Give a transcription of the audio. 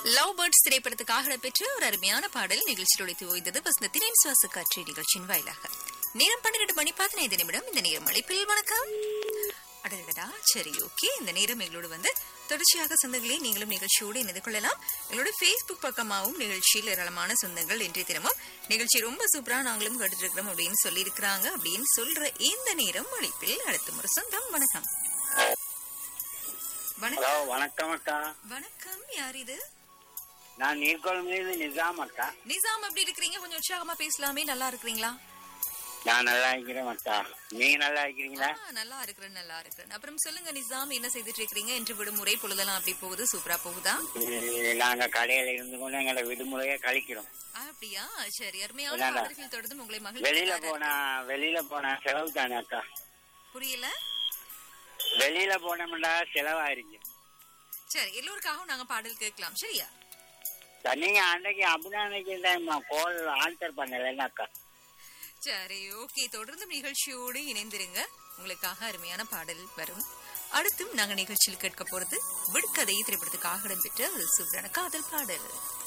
Love birds திரைப்படத்துக்காக இடம்பெற்ற ஒரு அருமையான பாடல் நிகழ்ச்சியில் ஒழித்து ஓய்ந்தது வசந்தத்தின் சுவாச காற்று நிகழ்ச்சியின் வாயிலாக நேரம் பன்னிரண்டு மணி பதினைந்து நிமிடம் இந்த நேரம் அழைப்பில் வணக்கம் அடடடா சரி ஓகே இந்த நேரம் எங்களோடு வந்து தொடர்ச்சியாக சொந்தங்களே நீங்களும் நிகழ்ச்சியோடு இணைந்து கொள்ளலாம் எங்களோட ஃபேஸ்புக் பக்கமாகவும் நிகழ்ச்சியில் ஏராளமான சொந்தங்கள் இன்றைய தினமும் நிகழ்ச்சி ரொம்ப சூப்பரா நாங்களும் கேட்டுருக்கிறோம் அப்படின்னு சொல்லியிருக்கிறாங்க அப்படின்னு சொல்ற இந்த நேரம் அழைப்பில் அடுத்த ஒரு சொந்தம் வணக்கம் ஹலோ வணக்கம் வணக்கம் அக்கா வணக்கம் யார் இது நான் நீர்கொழும்புலேருந்து நிசாம் அக்கா நிசாம் எப்படி இருக்கிறீங்க கொஞ்சம் உற்சாகமா பேசலாமே நல்லா இருக்கிறீங்களா நான் நல்லா இருக்கிறேன் அக்கா நீங்க நல்லா இருக்கிறீங்களா ஆ, நல்லா இருக்கிறேன் நல்லா இருக்கிறேன் அப்புறம் சொல்லுங்க நிசாம் என்ன செய்துட்டு இருக்கிறீங்க என்று விடுமுறை பொழுதெல்லாம் அப்படி போகுது சூப்பரா போகுதா இது நாங்க கடையில இருந்து கொண்டு எங்களை விடுமுறையை கழிக்கிறோம் ஆ, அப்படியா சரி அருமையான என்னடா? பாடல்கள் தொடர்ந்து உங்களை வெளியில மகிழ்ச்சி போனா வெளியில போனா செலவு தானே அக்கா புரியல வெளியில போனோம்னா செலவாயிருச்சு சரி எல்லோருக்காகவும் நாங்க பாடல் கேட்கலாம் சரியா சரி, நீங்க அன்னைக்கு அப்படின்னா அன்னைக்கு டைம் கால் ஆன்சர் பண்ணல அக்கா சரி ஓகே தொடர்ந்து நிகழ்ச்சியோடு இணைந்திருங்க உங்களுக்காக அருமையான பாடல் வரும் அடுத்தும் நாங்க நிகழ்ச்சியில் கேட்க போறது விடுகதை திரைப்படத்துக்காக இடம்பெற்ற ஒரு சூப்பரான காதல் பாடல்